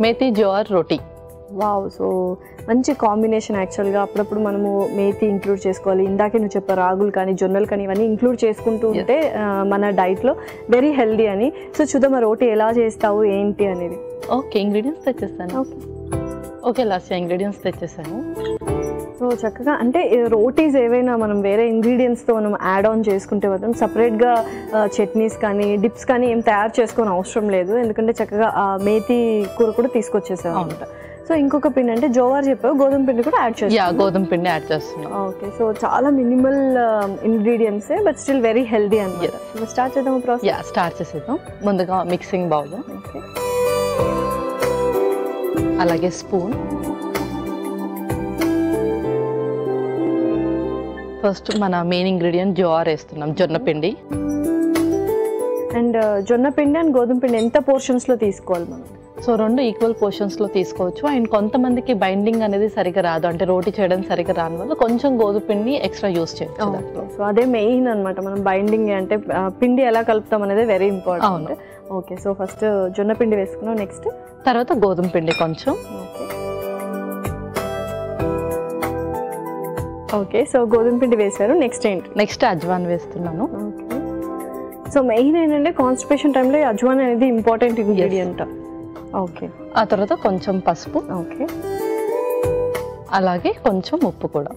Methi jowar roti wow so మంచి combination యాక్చువల్గా అప్పుడప్పుడు మనము మేతి ఇంక్లూడ్ చేసుకోవాలి ఇందాకే నువ్వు చెప్పా రాగులు కానీ జొన్నలు కానీ ఇవన్నీ ఇంక్లూడ్ చేసుకుంటూ ఉంటే ఆ, మన డైట్లో వెరీ హెల్దీ అని సో చూద్దాం ఆ రోటీ ఎలా చేస్తావు ఏంటి అనేది ఓకే ఇంగ్రీడియంట్స్ తెచ్చేస్తాను ఓకే ఓకే లాస్ట్ ఇంగ్రీడియంట్స్ తెచ్చేసాను సో చక్కగా అంటే రోటీస్ ఏవైనా మనం వేరే ఇంగ్రీడియంట్స్తో మనం యాడ్ ఆన్ చేసుకుంటే మాత్రం సపరేట్గా చట్నీస్ కానీ డిప్స్ కానీ ఏం తయారు చేసుకొని అవసరం లేదు ఎందుకంటే చక్కగా ఆ మేతి కూర కూడా తీసుకొచ్చేసాం అవును. అనమాట సో ఇంకొక పిండి అంటే జోవార్ చెప్పావు గోధుమ పిండి కూడా యాడ్ యా చేస్తాం గోధుమ పిండి యాడ్ చేస్తున్నాం ఓకే సో చాలా minimal ingredients but still very healthy అనమాట స్టార్ట్ చేద్దాం ప్రాసెస్ యా స్టార్ట్ చేసేద్దాం ముందుగా మిక్సింగ్ బౌల్ ఓకే అలాగే స్పూన్ ఫస్ట్ మన మెయిన్ ఇంగ్రీడియంట్ జోర్ వేస్తున్నాం జొన్న పిండి అండ్ జొన్న పిండి అండ్ గోధుమ పిండి ఎంత portions లో తీసుకోవాలి మనం సో రెండు ఈక్వల్ పోర్షన్స్లో తీసుకోవచ్చు అండ్ కొంతమందికి బైండింగ్ అనేది సరిగా రాదు అంటే రోటీ చేయడం సరిగా రాని వల్ల కొంచెం గోధుమ పిండి ఎక్స్ట్రా యూస్ చేయొచ్చు దాంట్లో సో అదే మెయిన్ అన్నమాట మనం బైండింగ్ అంటే ఆ, పిండి ఎలా కలుపుతాం అనేది వెరీ ఇంపార్టెంట్ అవును. ఓకే సో ఫస్ట్ జొన్న పిండి వేసుకున్నాం నెక్స్ట్ తర్వాత గోధుమ పిండి కొంచెం ఓకే ఓకే సో గోధుమ పిండి వేశారు నెక్స్ట్ ఏంటి నెక్స్ట్ అజ్వాన్ వేస్తున్నాను ఓకే సో మెయిన్ ఏంటంటే కాన్స్టిపేషన్ టైంలో అజ్వాన్ అనేది ఇంపార్టెంట్ ఇంగ్రీడియంట్ ఓకే ఆ తర్వాత కొంచెం పసుపు ఓకే అలాగే కొంచెం ఉప్పు కూడా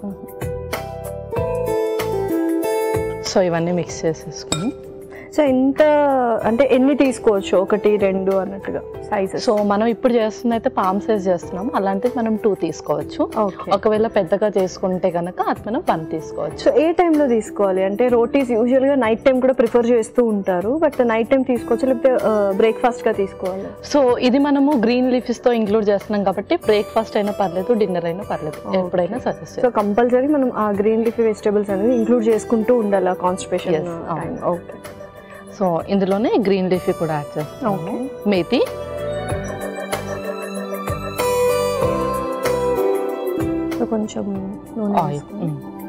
సో ఇవన్నీ మిక్స్ చేసేసుకుని సో ఎంత అంటే ఎన్ని తీసుకోవచ్చు ఒకటి రెండు అన్నట్టుగా సైజెస్ సో మనం ఇప్పుడు చేస్తుంది అయితే పామ్ సైజ్ చేస్తున్నాం అలాంటిది మనం టూ తీసుకోవచ్చు ఓకే ఒకవేళ పెద్దగా చేసుకుంటే కనుక అది మనం వన్ తీసుకోవచ్చు సో ఏ టైంలో తీసుకోవాలి అంటే రోటీస్ యూజువల్గా నైట్ టైం కూడా ప్రిఫర్ చేస్తూ ఉంటారు బట్ నైట్ టైం తీసుకోవచ్చు లేకపోతే బ్రేక్ఫాస్ట్గా తీసుకోవాలి సో ఇది మనము గ్రీన్ లీఫ్స్ తో ఇంక్లూడ్ చేస్తున్నాం కాబట్టి బ్రేక్ఫాస్ట్ అయినా పర్లేదు డిన్నర్ అయినా పర్లేదు Okay. ఎప్పుడైనా సజెస్ట్ సో కంపల్సరీ మనం ఆ గ్రీన్ లీఫీ వెజిటబుల్స్ అనేది ఇంక్లూడ్ చేసుకుంటూ ఉండాలి ఆ కాన్స్టిపేషన్ Yes, అవును. ఓకే సో ఇందులోనే గ్రీన్ లీఫీ కూడా యాడ్ చేస్తాము Okay. మేతి సో కొంచెం నూనె ఆయిల్ వేసుకుని.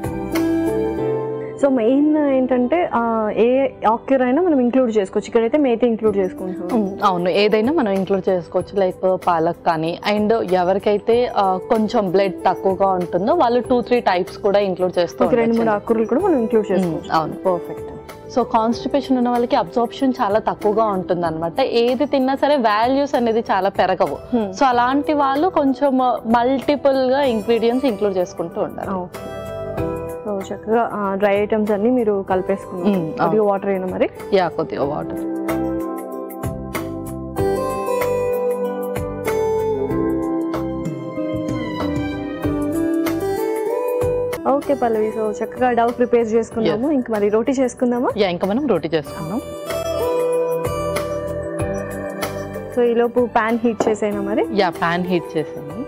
సో మెయిన్ ఏంటంటే ఆ, ఏ ఆక్యూర్ అయినా మనం ఇంక్లూడ్ చేసుకోవచ్చు ఇక్కడైతే మేతి ఇంక్లూడ్ చేసుకుంటున్నాం అవును ఏదైనా మనం ఇంక్లూడ్ చేసుకోవచ్చు లైక్ పాలక్ కానీ అండ్ ఎవరికైతే ఆ, కొంచెం బ్లడ్ తక్కువగా ఉంటుందో వాళ్ళు టూ త్రీ టైప్స్ కూడా ఇంక్లూడ్ చేస్తూ ఒక రెండు మూడు ఉండొచ్చు. ఆకుకూరలు కూడా మనం ఇంక్లూడ్ ఉమ్, చేసుకోవచ్చు అవును పర్ఫెక్ట్ సో కాన్స్టిపేషన్ ఉన్న వాళ్ళకి అబ్జార్ప్షన్ చాలా తక్కువగా ఉంటుంది అనమాట ఏది తిన్నా సరే వాల్యూస్ అనేది చాలా పెరగవు సో అలాంటి వాళ్ళు కొంచెం మల్టిపుల్ గా ఇంగ్రీడియంట్స్ ఇంక్లూడ్ చేసుకుంటూ ఉండాలి ఓకే సో చక్కగా డ్రై ఐటమ్స్ అన్ని మీరు కలిపేసుకున్నారు మ్మ్, అవును. కొద్దిగా వాటర్ అయినా మరి యా కొద్దిగా వాటర్ ఓకే పల్లవి సో చక్కగా డవ్ ప్రిపేర్ చేసుకున్నాము ఇంక మరి రోటీ చేసుకుందామా యా ఇంకా మనం రోటీ చేసుకుందాం సో ఈలోపు ప్యాన్ హీట్ చేసైనా మరి యా ప్యాన్ హీట్ చేసాను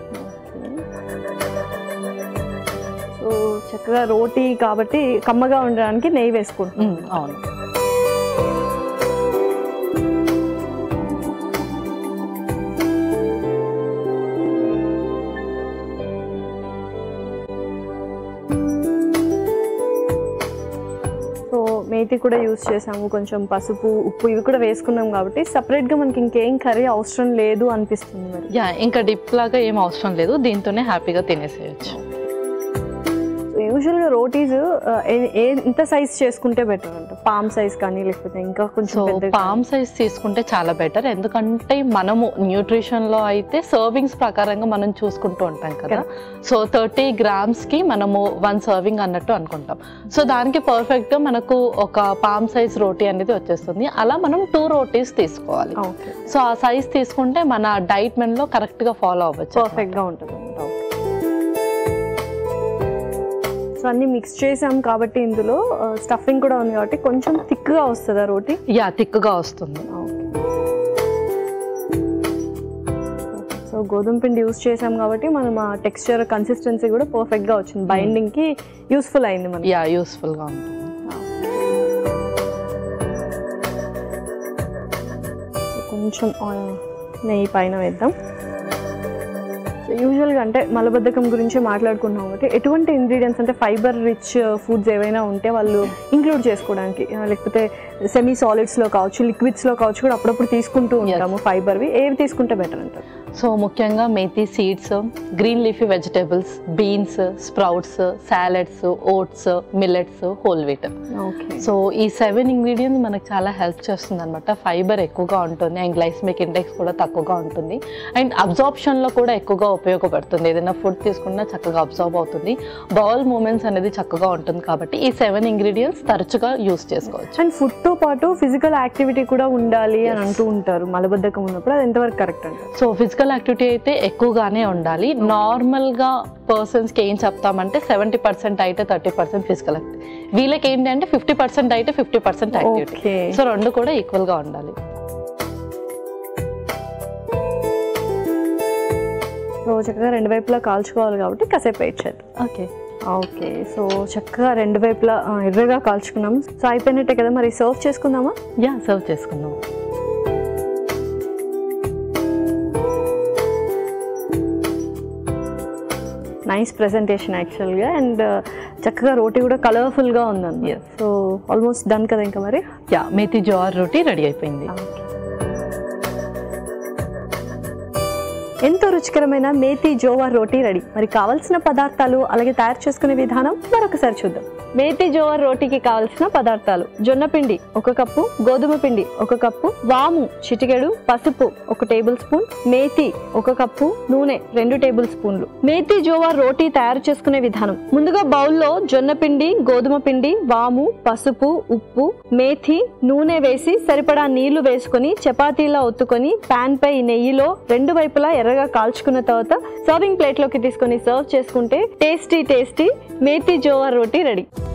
సో చక్కగా రోటీ కాబట్టి కమ్మగా ఉండడానికి నెయ్యి వేసుకుంటాం ఉమ్, అవును సో మేతి కూడా యూస్ చేసాము కొంచెం పసుపు ఉప్పు ఇవి కూడా వేసుకున్నాం కాబట్టి సపరేట్గా మనకి ఇంకేం కర్రీ అవసరం లేదు అనిపిస్తుంది మరి యా ఇంకా డిప్ లాగా ఏం అవసరం లేదు దీంతోనే హ్యాపీగా తినేసేయచ్చు సో యూజువల్గా రోటీస్ ఏ ఎంత సైజ్ చేసుకుంటే బెటర్ అంట పామ్ సైజ్ కానీ లేకపోతే ఇంకా కొంచెం సో పెద్దగా పామ్ సైజ్ తీసుకుంటే చాలా బెటర్ ఎందుకంటే మనము న్యూట్రిషన్ లో అయితే సర్వింగ్స్ ప్రకారంగా మనం చూసుకుంటూ ఉంటాం కదా సో థర్టీ గ్రామ్స్ కి మనము వన్ సర్వింగ్ అన్నట్టు అనుకుంటాం సో దానికి పర్ఫెక్ట్ గా మనకు ఒక పామ్ సైజ్ రోటీ అనేది వచ్చేస్తుంది అలా మనం టూ రోటీస్ తీసుకోవాలి ఓకే సో ఆ సైజ్ తీసుకుంటే మన డైట్ మెన్ లో కరెక్ట్ గా ఫాలో అవ్వచ్చు పర్ఫెక్ట్ గా ఉంటుంది అనమాట సో అన్ని మిక్స్ చేసాం కాబట్టి ఇందులో స్టఫింగ్ కూడా ఉంది కాబట్టి కొంచెం థిక్ గా వస్తుందా రోటీ యా థిక్గా వస్తుంది సో గోధుమ పిండి యూస్ చేసాం కాబట్టి మనం ఆ టెక్స్చర్ కన్సిస్టెన్సీ కూడా పర్ఫెక్ట్ గా వచ్చింది బైండింగ్ కి యూస్ఫుల్ అయింది మనకి యా యూస్ఫుల్ గా ఉంటుంది కొంచెం ఆయిల్ నెయ్యి పైన వేద్దాం సో యూజువల్గా అంటే మలబద్ధకం గురించి మాట్లాడుకున్నాం కాబట్టి ఎటువంటి ఇంగ్రీడియంట్స్ అంటే ఫైబర్ రిచ్ ఫుడ్స్ ఏవైనా ఉంటే వాళ్ళు ఇంక్లూడ్ చేసుకోవడానికి ఆ, లేకపోతే సెమీ సాలిడ్స్లో కావచ్చు లిక్విడ్స్లో కావచ్చు కూడా అప్పుడప్పుడు తీసుకుంటూ ఉంటాము ఫైబర్వి ఏవి తీసుకుంటే బెటర్ అంటారు సో ముఖ్యంగా methi seeds green leafy vegetables beans sprouts salads oats millets whole wheat okay so ఈ సెవెన్ ఇంగ్రీడియంట్స్ మనకు చాలా హెల్ప్ చేస్తుంది అనమాట ఫైబర్ ఎక్కువగా ఉంటుంది అండ్ గ్లైస్మిక్ ఇండెక్స్ కూడా తక్కువగా ఉంటుంది అండ్ అబ్జార్ప్షన్లో కూడా ఎక్కువగా ఉపయోగపడుతుంది ఏదైనా ఫుడ్ తీసుకున్నా చక్కగా అబ్జార్బ్ అవుతుంది బౌల్ మూమెంట్స్ అనేది చక్కగా ఉంటుంది కాబట్టి ఈ సెవెన్ ఇంగ్రీడియంట్స్ తరచుగా యూస్ చేసుకోవచ్చు అండ్ ఫుడ్ తో పాటు ఫిజికల్ యాక్టివిటీ కూడా ఉండాలి అని అంటూ ఉంటారు మలబద్ధకం ఉన్నప్పుడు అది ఎంతవరకు కరెక్ట్ అంటారు సో ఫిజికల్ యాక్టివిటీ అయితే ఎక్కువగానే ఉండాలి నార్మల్గా పర్సన్స్కి ఏం చెప్తామంటే సెవెంటీ పర్సెంట్ అయితే థర్టీ పర్సెంట్ ఫిజికల్ యాక్టివిటీ వీళ్ళకి ఏంటి అంటే ఫిఫ్టీ పర్సెంట్ అయితే fifty percent activity okay so రెండు కూడా ఈక్వల్గా ఉండాలి సో చక్కగా రెండు వైపులా కాల్చుకోవాలి కాబట్టి కాసేపు వెయిట్ చేద్దాం ఓకే ఓకే సో చక్కగా రెండు వైపులా ఆ, ఎర్రగా కాల్చుకున్నాం సో అయిపోయినట్టే కదా మరి సర్వ్ చేసుకుందామా యా సర్వ్ చేసుకుందాం నైస్ ప్రెజెంటేషన్ యాక్చువల్గా అండ్ చక్కగా రోటీ కూడా కలర్ఫుల్గా ఉందండి Yes. సో ఆల్మోస్ట్ డన్ కదా ఇంకా మరి యా మేతి జోర్ రోటీ రెడీ అయిపోయింది ఎంతో రుచికరమైన మేతి జోవార్ రోటీ రెడీ మరి కావాల్సిన పదార్థాలు అలాగే తయారు చేసుకునే విధానం మరొకసారి చూద్దాం మేతి జోవార్ రోటీకి కావాల్సిన పదార్థాలు జొన్న పిండి ఒక కప్పు గోధుమ పిండి ఒక కప్పు వాము చిటికెడు పసుపు ఒక టేబుల్ స్పూన్ మేతి ఒక కప్పు నూనె రెండు టేబుల్ స్పూన్లు మేతి జోవార్ రోటీ తయారు చేసుకునే విధానం ముందుగా బౌల్లో జొన్న పిండి గోధుమ పిండి వాము పసుపు ఉప్పు మేథి నూనె వేసి సరిపడా నీళ్లు వేసుకొని చపాతీలా ఒత్తుకొని పాన్ పై నెయ్యిలో రెండు వైపులా ఎర్రగా కాల్చుకున్న తర్వాత సర్వింగ్ ప్లేట్ లోకి తీసుకొని సర్వ్ చేసుకుంటే tasty tasty methi jowar roti ready